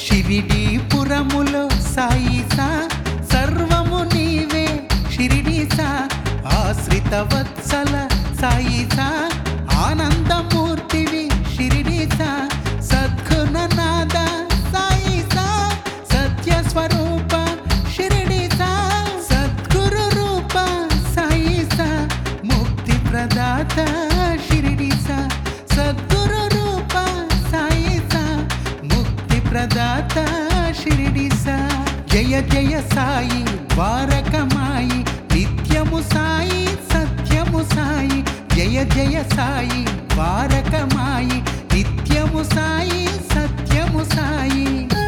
షిరిడీపురములో సాయిసా సర్వము నీవే షిరిడీసా ఆశ్రిత వత్సల సాయిసా ఆనందమూర్తివి షిరిడీసా సద్గుణనాద సాయిసా సత్య స్వరూప షిరిడీసా సద్గురు రూప సాయిసా ముక్తి ప్రదాత షిరిడీసా సద్గురు రూప సాయిసా ముక్తి ప్రదాత షిరిడీసా జయ జయ సాయి ద్వారకమాయి నిత్యము సాయి సత్యము సాయి జయ జయ సాయి ద్వారకమాయి నిత్యము సాయి సత్యము సాయి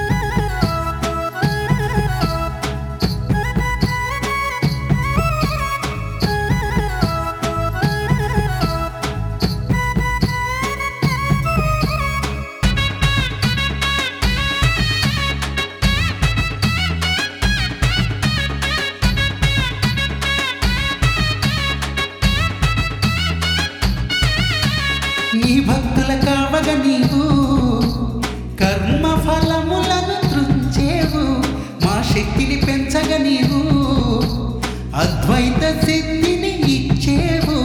నీ భక్తుల కావగ నీవు కర్మ ఫలములను త్రుంచేవు మా శక్తిని పెంచగ నీవు అద్వైత సిద్ధిని ఇచ్చేవు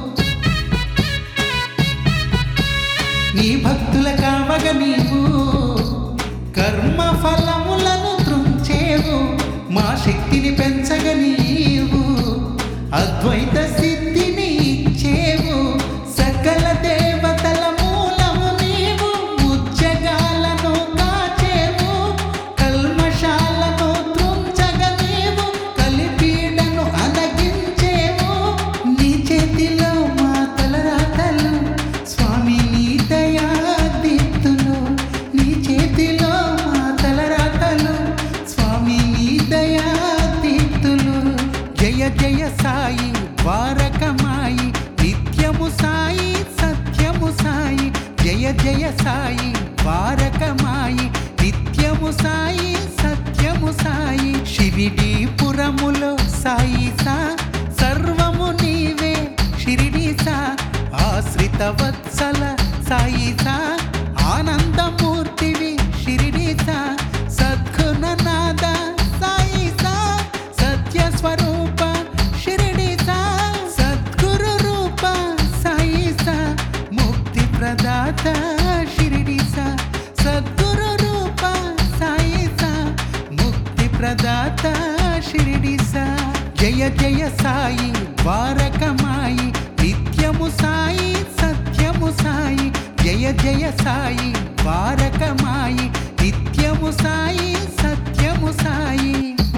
నీ భక్తుల కావగ నీవు కర్మ ఫలములను త్రుంచేవు మా శక్తిని పెంచగ నీవు అద్వైత సిద్ధిని ఇచ్చేవు సకల దేవతల మూలము నీవు ఉజ్జగాలను కాచేవు కల్మషాలను త్రుంచగ నీవు కలిపీడను అనగించేవు నీ చేతిలో మా తలరాతలు స్వామి నీ దయా దీప్తులు నీ చేతిలో మా తలరాతలు స్వామి నీ దయా దీప్తులు జయ జయ సాయి ద్వారకమాయి నిత్యము సాయి సత్యము సాయి జయ జయ సాయి ద్వారకమాయి నిత్యము సాయి సత్యము సాయి షిరిడీపురములో సాయి సా సర్వము నీవే షిరిడీసా ఆశ్రిత వత్సల సాయిసా ఆనందమూర్తివి షిరిడీసా సద్గుణనాద సాయిసా సత్య స్వరూప షిరిడీసా సద్గురు రూప సాయిసా ముక్తి ప్రదాత షిరిడీసా సద్గురు రూప సాయిసా ముక్తి ప్రదాత షిరిడీసా జయ జయ సాయి ద్వారకమాయి నిత్యము సాయి సత్యము సాయి జయ జయ సాయి ద్వారకమాయి నిత్యము సాయి సత్యము సాయి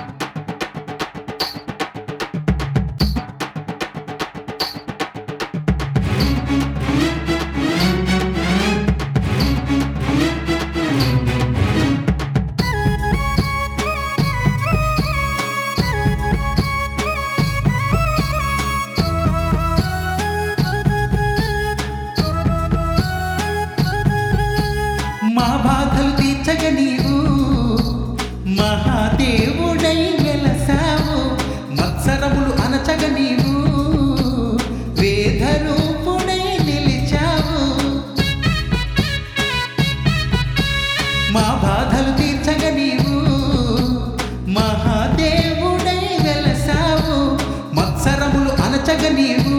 మా బాధలు తీర్చగ నీవు మహాదేవుడై వెలసావు మత్సరములు అనచగ నీవు వేదరూపుడై నిలిచావు మా బాధలు తీర్చగ నీవు మహాదేవుడై వెలసావు మత్సరములు అనచగ నీవు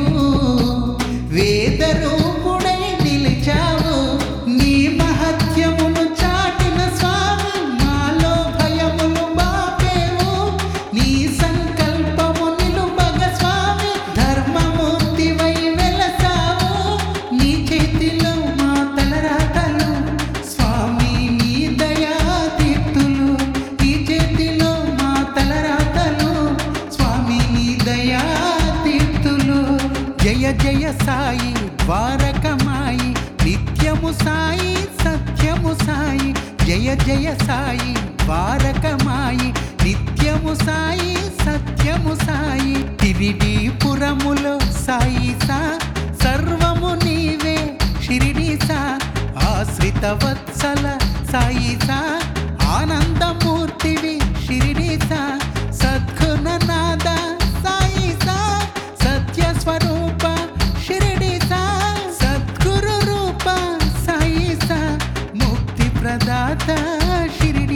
వేదరూపుడై నిలిచావు నీ మహత్యమును చాటిన స్వామి మాలో భయములు బాపేవు నీ సంకల్పము నిలుపగ స్వామి ధర్మమూర్తివై వెలసావు నీ చేతిలో మా తలరాతలు స్వామి నీ దయా దీప్తులు నీ చేతిలో మా తలరాతలు స్వామి నీ దయా దీప్తులు జయ జయ సాయి ద్వారకమాయి నిత్యము సాయి సత్యము సాయి జయ జయ సాయి ద్వారకమాయి నిత్యము సాయి సత్యము సాయి తిరిడీపురములో సాయి సా సర్వము నీవే షిరిడీసా ఆశ్రిత వత్సల సాయిసా ఆనందమూర్తివి షిరిడీసా సద్గుణనాద సాయిసా సత్య స్వరూప షిరిడీసా సద్గురు రూప సాయిసా ముక్తి ప్రదాత షిరిడి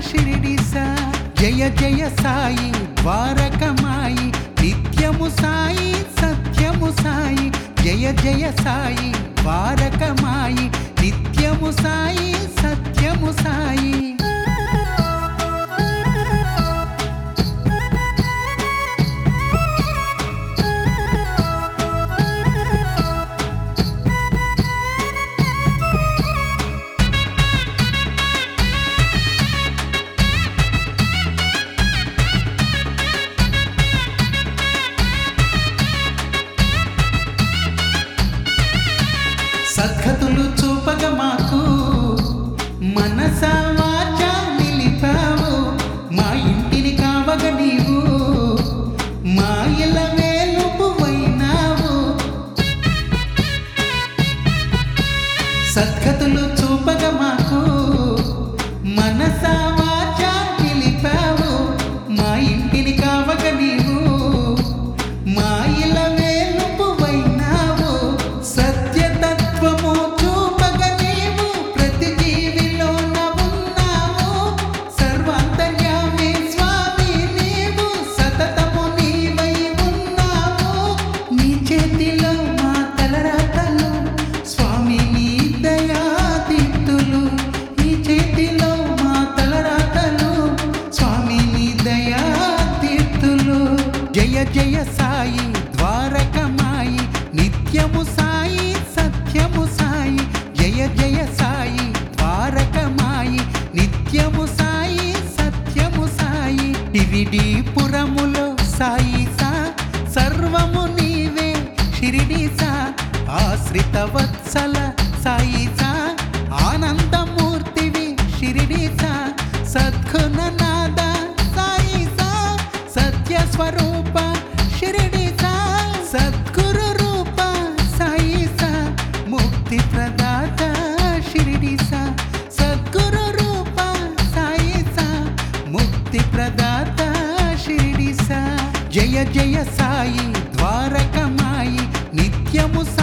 షిరిడి సా జయ జయ సాయి ద్వారకమాయి నిత్యము సాయి సత్యము సాయి జయ జయ సాయి ద్వారకమాయి నిత్యము సాయి సత్యము సాయి సద్గతులు చూపగ మాకు మనస వాచ నిలిపావు మా ఇంటిని కావగ నీవు మా ఇల వేలుపువైనావు సద్గతులు చూపగ మాకు మనస వాచ నిలిపావు మా ఇంటిని కావగ నీవు మా ఇల వేలుపువైనావు సత్యతత్వము చూపగ నీవు ప్రతి జీవిలోన ఉన్నావు సర్వాంతర్యామి స్వామి నీవు సతతము నీవై ఉన్నావు నీ చేతిలో మా తలరాతలు స్వామి నీ దయాదిత్తులు నీ చేతిలో మా తలరాతలు స్వామి నీ దయాదిత్తులు జయ జయ సాయి ద్వారకమాయి నిత్యము సాయి సత్యము సాయి జయ జయ సాయి ద్వారకమాయి నిత్యము సాయి సత్యము సాయి షిరిడీపురములో సాయి సా సర్వము నీవే షిరిడి సా ఆశ్రిత వత్సల సాయి సా ఆనందమూర్తివి షిరిడి సా సద్గుణనాద సాయి సా సత్య స్వరూప షిరిడి సా సద్గురు రూప సాయి సా ముక్తి ప్రదాత షిరిడి సా సద్గురు రూప సాయి సా ముక్తి ప్రదాత షిరిడి సా జయ జయ సాయి ద్వారకమాయి నిత్యము